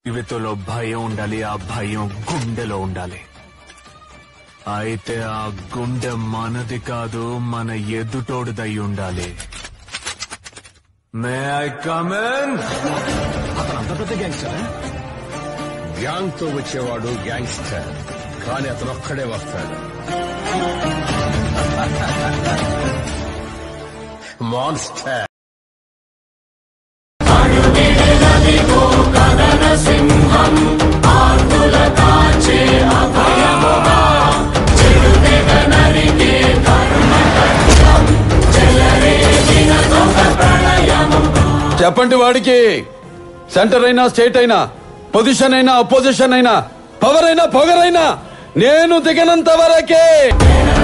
జీవితంలో భయం ఉండాలి ఆ భయం గుండెలో ఉండాలి అయితే ఆ గుండె మనది కాదు మన ఎదుటోడిదై ఉండాలి మే ఐ కమన్ అంత పెద్ద గ్యాంగ్స్టర్ గ్యాంగ్ తో వచ్చేవాడు గ్యాంగ్స్టర్ కానీ అతను ఒక్కడే వస్తాడు మాన్స్టర్ చెప్పండి వాడికి సెంటర్ అయినా స్టేట్ అయినా పొజిషన్ అయినా అపోజిషన్ అయినా పవర్ అయినా పొగరైనా నేను దిగనంత వరకే